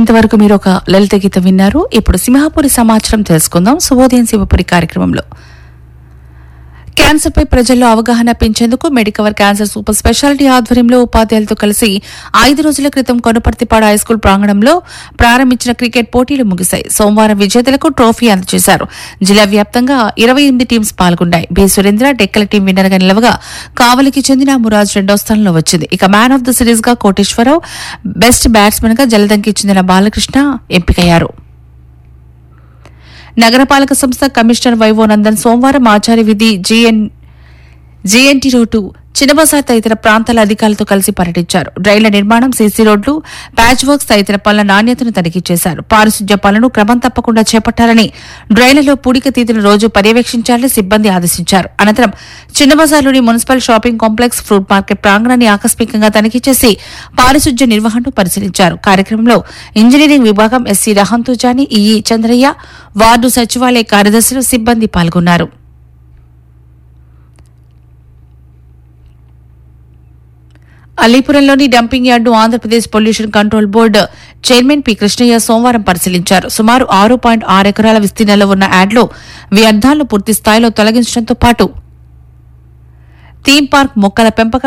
ఇంతవరకు మీరు ఒక లలిత గీత విన్నారు ఇప్పుడు సింహాపురి సమాచారం తెలుసుకుందాం శుభోదయం శివపురి కార్యక్రమంలో క్యాన్సర్పై ప్రజల్లో అవగాహన పెంచేందుకు మెడికవర్ క్యాన్సర్ సూపర్ స్పెషాలిటీ ఆధ్వర్యంలో ఉపాధ్యాయులతో కలిసి ఐదు రోజుల క్రితం కొనపర్తిపాడు హైస్కూల్ ప్రాంగణంలో ప్రారంభించిన క్రికెట్ పోటీలు ముగిశాయి సోమవారం విజేతలకు ట్రోఫీ అందజేశారు జిల్లా వ్యాప్తంగా ఇరవై ఎనిమిది టీమ్స్ పాల్గొన్నాయి B Surendra Dekkala team winner గా నిలవగా కావలికి చెందిన మురాజ్ రెండో స్థానంలో వచ్చింది ఇక మ్యాన్ ఆఫ్ ద సిరీస్ గా కోటేశ్వరరావు బెస్ట్ బ్యాట్స్మెన్ గా జలదంకి చెందిన బాలకృష్ణ ఎంపికయ్యారు నగరపాలక సంస్థ కమిషనర్ వైవోనందన్ సోమవారం ఆచార్య విధి జీఎన్ జీఎన్టీ రోడ్డు చిన్నబసార్ తదితర ప్రాంతాల అధికారులతో కలిసి పర్యటించారు రైళ్ల నిర్మాణం సీసీ రోడ్లు ప్యాచ్ వర్క్స్ తదితర పనుల నాణ్యతను తనిఖీ చేశారు పారిశుధ్య పనులను క్రమం తప్పకుండా చేపట్టాలని డ్రైన్లలో పూడిక తీతిని రోజు పర్యవేక్షించాలని సిబ్బంది ఆదేశించారు అనంతరం చిన్నబజార్లోని municipal shopping complex fruit market ప్రాంగణాన్ని ఆకస్మికంగా తనిఖీ చేసి పారిశుధ్య నిర్వహణను పరిశీలించారు కార్యక్రమంలో ఇంజనీరింగ్ విభాగం S C Rahamthujani E E Chandraiah ward సచివాలయ కార్యదర్శులు సిబ్బంది పాల్గొన్నారు అలీపురంలోని dumping yard Andhra Pradesh pollution control board chairman P Krishnaiah సోమవారం పరిశీలించారు సుమారు ఆరు పాయింట్ ఆరు ఎకరాల విస్తీర్ణంలో ఉన్న యార్డులో వ్యర్థాలను పూర్తి స్థాయిలో తొలగించడంతో పాటు థీమ్ పార్క్ మొక్కల పెంపకం